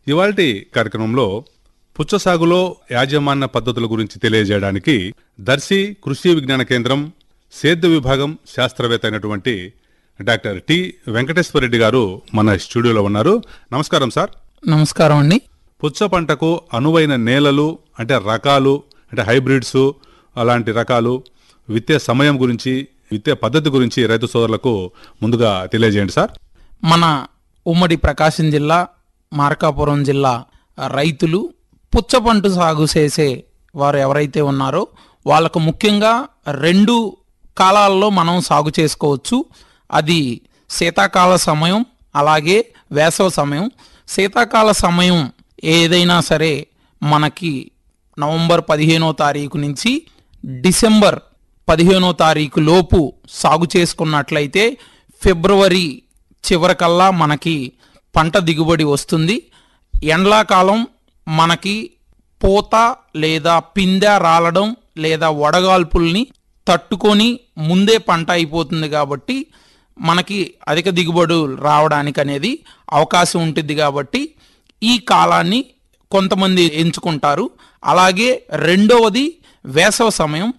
ఇవాల్టి కార్యక్రమంలో పుచ్చ సాగులో యాజమాన్య పద్ధతుల గురించి తెలియజేయడానికి దర్శి కృషి విజ్ఞాన కేంద్రం సేద్య విభాగం శాస్త్రవేత్త అయినటువంటి డాక్టర్ టి వెంకటేశ్వరరెడ్డి గారు మన స్టూడియోలో ఉన్నారు నమస్కారం సార్ నమస్కారం అండి పుచ్చ పంటకు అనువైన నేలలు అంటే రకాలు అంటే హైబ్రిడ్స్ అలాంటి రకాలు విత్తే సమయం గురించి విత్తే పద్ధతి గురించి రైతు సోదరులకు ముందుగా తెలియజేయండి సార్ మన ఉమ్మడి ప్రకాశం జిల్లా మార్కాపురం జిల్లా రైతులు పుచ్చపంట సాగు చేసే వారు ఎవరైతే ఉన్నారో వాళ్ళకు ముఖ్యంగా రెండు కాలాల్లో మనం సాగు చేసుకోవచ్చు అది శీతాకాల సమయం అలాగే వేసవ సమయం శీతాకాల సమయం ఏదైనా సరే మనకి నవంబర్ పదిహేనో తారీఖు నుంచి డిసెంబర్ పదిహేనో తారీఖు లోపు సాగు చేసుకున్నట్లయితే ఫిబ్రవరి చివరికల్లా మనకి పంట దిగుబడి వస్తుంది ఎండ్లాకాలం మనకి పూత లేదా పిందె రాలడం లేదా వడగాల్పుల్ని తట్టుకొని ముందే పంట అయిపోతుంది కాబట్టి మనకి అధిక దిగుబడి రావడానికి అనేది అవకాశం ఉంటుంది కాబట్టి ఈ కాలాన్ని కొంతమంది ఎంచుకుంటారు అలాగే రెండవది వేసవ సమయం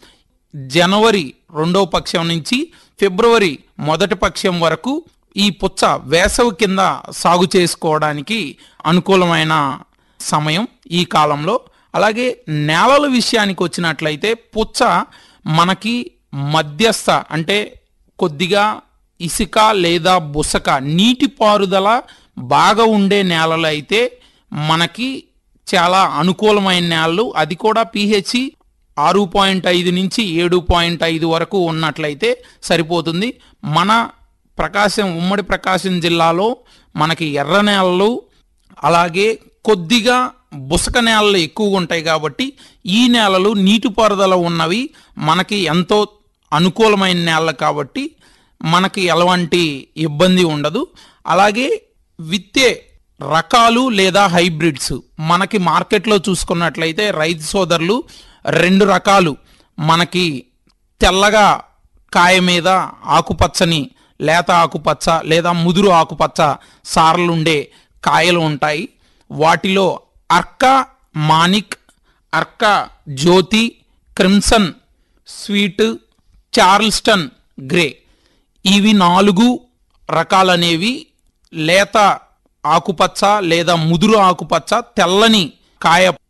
జనవరి రెండవ పక్షం నుంచి ఫిబ్రవరి మొదటి పక్షం వరకు ఈ పుచ్చ వేసవి కింద సాగు చేసుకోవడానికి అనుకూలమైన సమయం ఈ కాలంలో అలాగే నేలల విషయానికి వచ్చినట్లయితే పుచ్చ మనకి మధ్యస్థ అంటే కొద్దిగా ఇసుక లేదా బుసక నీటిపారుదల బాగా ఉండే నేలలు అయితే మనకి చాలా అనుకూలమైన నేలలు అది కూడా పిహెచ్సి ఆరు పాయింట్ ఐదు నుంచి ఏడు పాయింట్ ఐదు వరకు ఉన్నట్లయితే సరిపోతుంది మన ప్రకాశం ఉమ్మడి ప్రకాశం జిల్లాలో మనకి ఎర్ర నేలలు అలాగే కొద్దిగా బుసక నేలలు ఎక్కువగా ఉంటాయి కాబట్టి ఈ నేలలు నీటిపారుదల ఉన్నవి మనకి ఎంతో అనుకూలమైన నేలలు కాబట్టి మనకి ఎలాంటి ఇబ్బంది ఉండదు అలాగే విత్తే రకాలు లేదా హైబ్రిడ్స్ మనకి మార్కెట్లో చూసుకున్నట్లయితే రైతు సోదరులు రెండు రకాలు మనకి తెల్లగా కాయ మీద ఆకుపచ్చని లేత ఆకుపచ్చ లేదా ముదురు ఆకుపచ్చ సారలుండే కాయలు ఉంటాయి వాటిలో Arka Manik Arka Jyoti Crimson Sweet Charleston Gray ఇవి నాలుగు రకాలనేవి లేత ఆకుపచ్చ లేదా ముదురు ఆకుపచ్చ తెల్లని కాయ